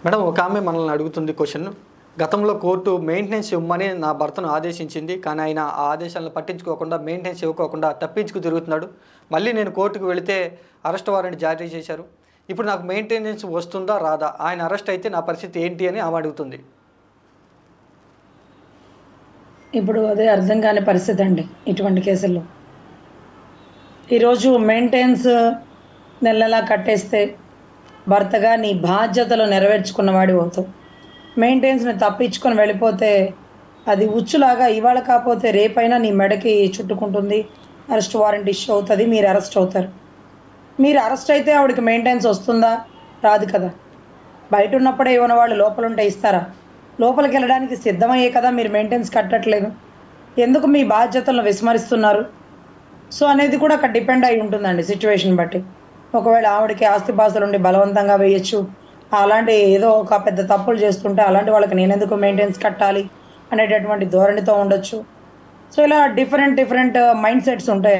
madam ఒక ఆమె మనల్ని అడుగుతుంది క్వశ్చన్ గతంలో కోర్టు మెయింటెనెన్స్ ఇవ్వమని నా భర్తను ఆదేశించింది కానీ ఆయన ఆ ఆదేశాలను పట్టించుకోకుండా మెయింటెనెన్స్ ఇవ్వకోకుండా తప్పించుకు తిరుగుతున్నాడు మళ్ళీ నేను కోర్టుకు వెళితే అరెస్ట్ వారెంట్ జారీ చేశారు ఇప్పుడు నాకు మెయింటెనెన్స్ వస్తుందా రాదా ఆయన అరెస్ట్ అయితే నా పరిస్థితి ఏంటి అని ఆమె అడుగుతుంది ఇప్పుడు అదే అర్థం కాని పరిస్థితి అండి ఇటువంటి కేసుల్లో ఈరోజు మెయింటెనెన్స్ నెల నెలా కట్టేస్తే భర్తగా నీ బాధ్యతలు నెరవేర్చుకున్న వాడి అవుతావు మెయింటెనెన్స్ని తప్పించుకొని వెళ్ళిపోతే అది ఉచ్చులాగా ఇవాళ కాకపోతే రేపైనా నీ మెడకి చుట్టుకుంటుంది అరెస్ట్ వారెంట్ ఇష్యూ అవుతుంది మీరు అరెస్ట్ అవుతారు మీరు అరెస్ట్ అయితే ఆవిడకి మెయింటెనెన్స్ వస్తుందా రాదు కదా బయట ఉన్నప్పుడే ఇవ్వని వాళ్ళు లోపల ఉంటే ఇస్తారా లోపలికి వెళ్ళడానికి సిద్ధమయ్యే కదా మీరు మెయింటెనెన్స్ కట్టట్లేదు ఎందుకు మీ బాధ్యతలను విస్మరిస్తున్నారు సో అనేది కూడా అక్కడ డిపెండ్ అయి ఉంటుందండి సిచ్యువేషన్ బట్టి ఒకవేళ ఆవిడకి ఆస్తిపాస్తులు ఉండి బలవంతంగా వేయచ్చు అలాంటి ఏదో ఒక పెద్ద తప్పులు చేస్తుంటే అలాంటి వాళ్ళకి నేను ఎందుకు మెయింటెనెన్స్ కట్టాలి అనేటటువంటి ధోరణితో ఉండొచ్చు సో ఇలా డిఫరెంట్ డిఫరెంట్ మైండ్ సెట్స్ ఉంటాయి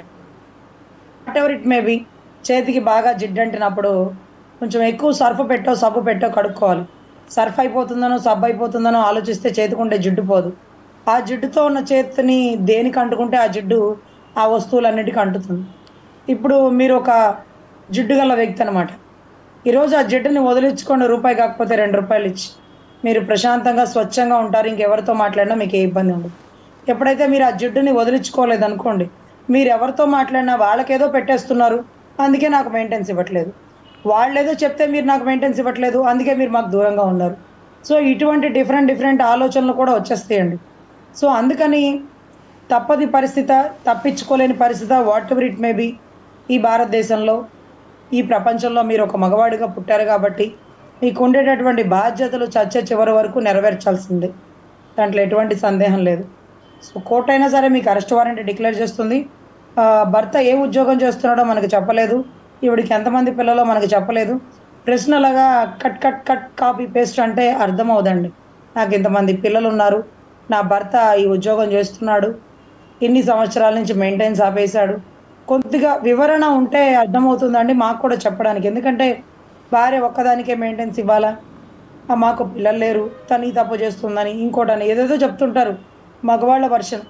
వాట్ ఎవర్ ఇట్ మే బి చేతికి బాగా జిడ్డంటినప్పుడు కొంచెం ఎక్కువ సర్ఫ్ పెట్టో సబ్బు పెట్టో కడుక్కోవాలి సర్ఫ్ అయిపోతుందనో సబ్బు అయిపోతుందనో ఆలోచిస్తే చేతికుంటే జిడ్డు పోదు ఆ జిడ్డుతో ఉన్న చేతిని దేనికి అంటుకుంటే ఆ జిడ్డు ఆ వస్తువులన్నిటికీ అంటుతుంది ఇప్పుడు మీరు ఒక జిడ్డు గల వ్యక్తి అనమాట ఈరోజు ఆ జిడ్డుని వదిలించుకోండి రూపాయి కాకపోతే రెండు రూపాయలు ఇచ్చి మీరు ప్రశాంతంగా స్వచ్ఛంగా ఉంటారు ఇంకెవరితో మాట్లాడినా మీకు ఏ ఇబ్బంది ఉండదు ఎప్పుడైతే మీరు ఆ జిడ్డుని వదిలించుకోలేదు అనుకోండి మీరు ఎవరితో మాట్లాడినా వాళ్ళకేదో పెట్టేస్తున్నారు అందుకే నాకు మెయింటెనెన్స్ ఇవ్వట్లేదు వాళ్ళేదో చెప్తే మీరు నాకు మెయింటెనెన్స్ ఇవ్వట్లేదు అందుకే మీరు మాకు దూరంగా ఉన్నారు సో ఇటువంటి డిఫరెంట్ డిఫరెంట్ ఆలోచనలు కూడా వచ్చేస్తాయండి సో అందుకని తప్పది పరిస్థితి తప్పించుకోలేని పరిస్థితి what ever it may be ఈ భారతదేశంలో ఈ ప్రపంచంలో మీరు ఒక మగవాడిగా పుట్టారు కాబట్టి మీకు ఉండేటటువంటి బాధ్యతలు చచ్చే చివరి వరకు నెరవేర్చాల్సిందే దాంట్లో ఎటువంటి సందేహం లేదు సో కోర్టు అయినా సరే మీకు అరెస్ట్ వారెంట్ డిక్లేర్ చేస్తుంది ఆ, భర్త ఏ ఉద్యోగం చేస్తున్నాడో మనకి చెప్పలేదు ఈవిడికి ఎంతమంది పిల్లలో మనకి చెప్పలేదు ప్రశ్నలుగా cut cut cut copy paste అంటే అర్థం అవుదండి నాకు ఇంతమంది పిల్లలు ఉన్నారు నా భర్త ఈ ఉద్యోగం చేస్తున్నాడు ఇన్ని సంవత్సరాల నుంచి మెయింటెనెన్స్ ఆపేశాడు కొద్దిగా వివరణ ఉంటే అర్థమవుతుందండి మాకు కూడా చెప్పడానికి ఎందుకంటే భార్య ఒక్కదానికే మెయింటెనెన్స్ ఇవ్వాలా ఆ, మాకు పిల్లలు లేరు తను ఈ తప్పు చేస్తుందని ఇంకోటని ఏదేదో చెప్తుంటారు మగవాళ్ళ వర్షన్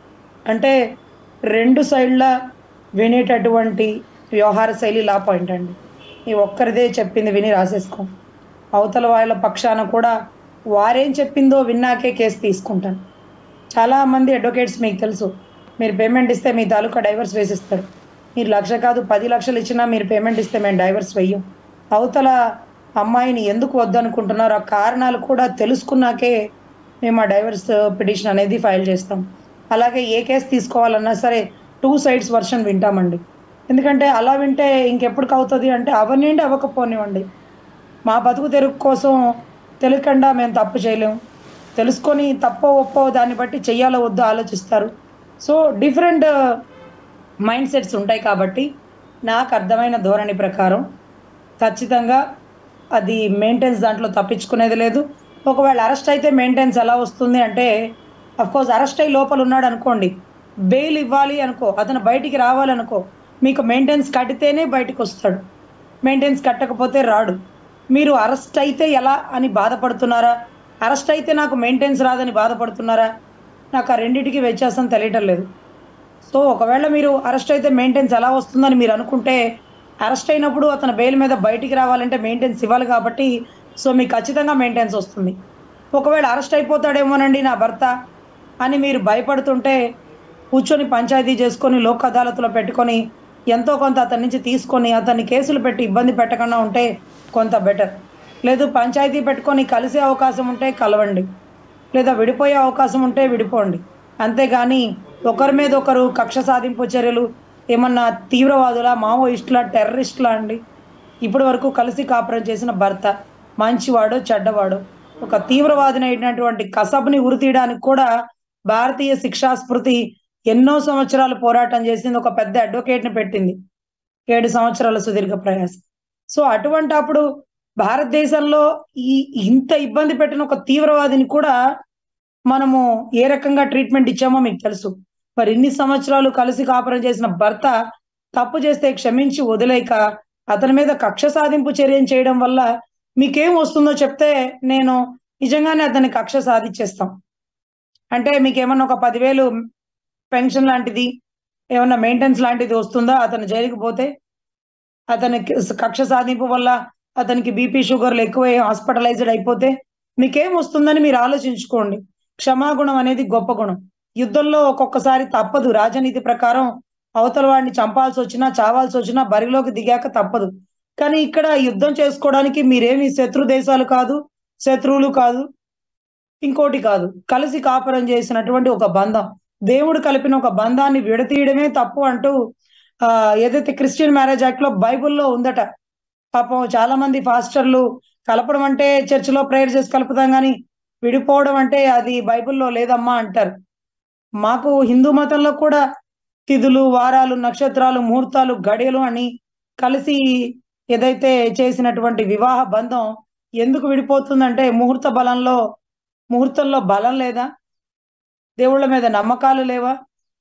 అంటే రెండు సైడ్ల వినేటటువంటి వ్యవహార శైలి లా పాయింట్ అండి ఈ ఒక్కరిదే చెప్పింది విని రాసేసుకో అవతల వాళ్ళ పక్షాన కూడా వారేం చెప్పిందో విన్నాకే కేసు తీసుకుంటాను చాలామంది అడ్వకేట్స్ మీకు తెలుసు మీరు పేమెంట్ ఇస్తే మీ తాలూకా డైవర్స్ వేసిస్తారు మీరు లక్ష కాదు పది లక్షలు ఇచ్చినా మీరు పేమెంట్ ఇస్తే మేము డైవర్స్ వెయ్యం అవతల అమ్మాయిని ఎందుకు వద్దనుకుంటున్నారో ఆ కారణాలు కూడా తెలుసుకున్నాకే మేము ఆ డైవర్స్ పిటిషన్ అనేది ఫైల్ చేస్తాం అలాగే ఏ కేసు తీసుకోవాలన్నా సరే టూ సైడ్స్ వర్షన్ వింటామండి ఎందుకంటే అలా వింటే ఇంకెప్పటికి అవుతుంది అంటే అవనివ్వండి అవ్వకపోనివ్వండి మా బతుకు తెరుగు కోసం తెలియకుండా మేము తప్పు చేయలేము తెలుసుకొని తప్పో ఒప్పో దాన్ని బట్టి చెయ్యాలో వద్దో ఆలోచిస్తారు సో డిఫరెంట్ మైండ్ సెట్స్ ఉంటాయి కాబట్టి నాకు అర్థమైన ధోరణి ప్రకారం ఖచ్చితంగా అది మెయింటెనెన్స్ దాంట్లో తప్పించుకునేది లేదు ఒకవేళ అరెస్ట్ అయితే మెయింటెనెన్స్ ఎలా వస్తుంది అంటే కోర్స్ అరెస్ట్ అయ్యి లోపల ఉన్నాడు అనుకోండి బెయిల్ ఇవ్వాలి అనుకో అతను బయటికి రావాలనుకో మీకు మెయింటెనెన్స్ కడితేనే బయటికి వస్తాడు మెయింటెనెన్స్ కట్టకపోతే రాడు మీరు అరెస్ట్ అయితే ఎలా అని బాధపడుతున్నారా అరెస్ట్ అయితే నాకు మెయింటెనెన్స్ రాదని బాధపడుతున్నారా నాకు ఆ రెండింటికి వ్యత్యాసం తెలియటం లేదు సో ఒకవేళ మీరు అరెస్ట్ అయితే మెయింటెనెన్స్ ఎలా వస్తుందని మీరు అనుకుంటే అరెస్ట్ అయినప్పుడు అతను బెయిల్ మీద బయటికి రావాలంటే మెయింటెనెన్స్ ఇవ్వాలి కాబట్టి సో మీకు ఖచ్చితంగా మెయింటెనెన్స్ వస్తుంది ఒకవేళ అరెస్ట్ అయిపోతాడేమోనండి నా భర్త అని మీరు భయపడుతుంటే కూర్చొని పంచాయతీ చేసుకొని లోక్ అదాలత్లో పెట్టుకొని ఎంతో కొంత అతని నుంచి తీసుకొని అతన్ని కేసులు పెట్టి ఇబ్బంది పెట్టకుండా ఉంటే కొంత బెటర్ లేదు పంచాయతీ పెట్టుకొని కలిసే అవకాశం ఉంటే కలవండి లేదా విడిపోయే అవకాశం ఉంటే విడిపోండి అంతేగాని ఒకరి మీద ఒకరు కక్ష సాధింపు చర్యలు ఏమన్నా తీవ్రవాదుల మావోయిస్టుల టెర్రరిస్టుల అండి ఇప్పటి వరకు కలిసి కాపురం చేసిన భర్త మంచివాడు చెడ్డవాడు ఒక తీవ్రవాదిని అయినటువంటి కసబ్ని ఉరితీయడానికి కూడా భారతీయ శిక్షా స్మృతి ఎన్నో సంవత్సరాలు పోరాటం చేసింది ఒక పెద్ద అడ్వకేట్ని పెట్టింది ఏడు సంవత్సరాల సుదీర్ఘ ప్రయాసం సో అటువంటి అప్పుడు భారతదేశంలో ఈ ఇంత ఇబ్బంది పెట్టిన ఒక తీవ్రవాదిని కూడా మనము ఏ రకంగా ట్రీట్మెంట్ ఇచ్చామో మీకు తెలుసు మరి ఇన్ని సంవత్సరాలు కలిసి కాపురం చేసిన భర్త తప్పు చేస్తే క్షమించి వదిలేక అతని మీద కక్ష సాధింపు చర్యను చేయడం వల్ల మీకేం వస్తుందో చెప్తే నేను నిజంగానే అతని కక్ష సాధించేస్తాం అంటే మీకు ఏమన్నా ఒక పదివేలు పెన్షన్ లాంటిది ఏమన్నా మెయింటెనెన్స్ లాంటిది వస్తుందా అతను జైలుకి పోతే అతనికి కక్ష సాధింపు వల్ల అతనికి బీపీ షుగర్లు ఎక్కువై హాస్పిటలైజ్డ్ అయిపోతే మీకేం వస్తుందని మీరు ఆలోచించుకోండి క్షమాగుణం అనేది గొప్ప గుణం యుద్ధంలో ఒక్కొక్కసారి తప్పదు రాజనీతి ప్రకారం అవతల వాడిని చంపాల్సి వచ్చినా చావాల్సి వచ్చినా బరిలోకి దిగాక తప్పదు కానీ ఇక్కడ యుద్ధం చేసుకోవడానికి మీరేమి శత్రు దేశాలు కాదు శత్రువులు కాదు ఇంకోటి కాదు కలిసి కాపురం చేసినటువంటి ఒక బంధం దేవుడు కలిపిన ఒక బంధాన్ని విడతీయడమే తప్పు అంటూ ఆ ఏదైతే క్రిస్టియన్ మ్యారేజ్ యాక్ట్ లో బైబుల్లో ఉందట పాపం చాలా మంది ఫాస్టర్లు కలపడం అంటే చర్చిలో ప్రేయర్ చేసి కలుపుతాం కానీ విడిపోవడం అంటే అది బైబిల్లో లేదమ్మా అంటారు మాకు హిందూ మతంలో కూడా తిథులు వారాలు నక్షత్రాలు ముహూర్తాలు గడియలు అని కలిసి ఏదైతే చేసినటువంటి వివాహ బంధం ఎందుకు విడిపోతుందంటే ముహూర్త బలంలో ముహూర్తంలో బలం లేదా దేవుళ్ళ మీద నమ్మకాలు లేవా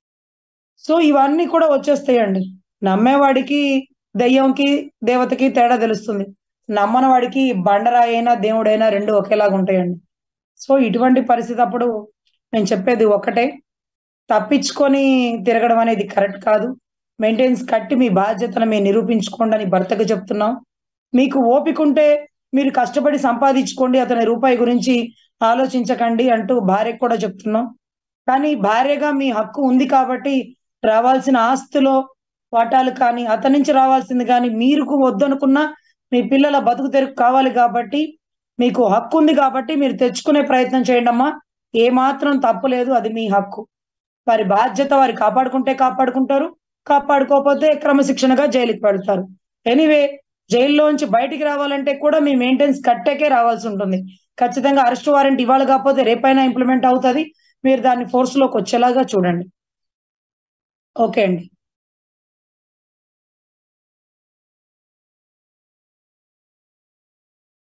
సో ఇవన్నీ కూడా వచ్చేస్తాయండి నమ్మేవాడికి దెయ్యంకి దేవతకి తేడా తెలుస్తుంది నమ్మని వాడికి బండరాయి అయినా దేవుడైనా రెండు ఒకేలాగా ఉంటాయండి సో ఇటువంటి పరిస్థితి అప్పుడు నేను చెప్పేది ఒకటే తప్పించుకొని తిరగడం అనేది కరెక్ట్ కాదు మెయింటెనెన్స్ కట్టి మీ బాధ్యతను మీరు నిరూపించుకోండి అని భర్తకు చెప్తున్నాం మీకు ఓపిక ఉంటే మీరు కష్టపడి సంపాదించుకోండి అతని రూపాయి గురించి ఆలోచించకండి అంటూ భార్యకు కూడా చెప్తున్నాం కానీ భార్యగా మీ హక్కు ఉంది కాబట్టి రావాల్సిన ఆస్తిలో వాటాలు కానీ అతని నుంచి రావాల్సింది కానీ మీరు వద్దనుకున్నా మీ పిల్లల బతుకు తెరుకు కావాలి కాబట్టి మీకు హక్కు ఉంది కాబట్టి మీరు తెచ్చుకునే ప్రయత్నం చేయండి అమ్మా ఏమాత్రం తప్పు లేదు అది మీ హక్కు వారి బాధ్యత వారి కాపాడుకుంటే కాపాడుకుంటారు కాపాడుకోకపోతే క్రమశిక్షణగా జైలుకి పెడతారు ఎనీవే జైల్లోంచి బయటికి రావాలంటే కూడా మీ మెయింటెనెన్స్ కట్టేకే రావాల్సి ఉంటుంది ఖచ్చితంగా అరెస్ట్ వారెంట్ ఇవాళ కాకపోతే రేపైనా ఇంప్లిమెంట్ అవుతుంది మీరు దాన్ని ఫోర్స్ లోకి వచ్చేలాగా చూడండి ఓకే అండి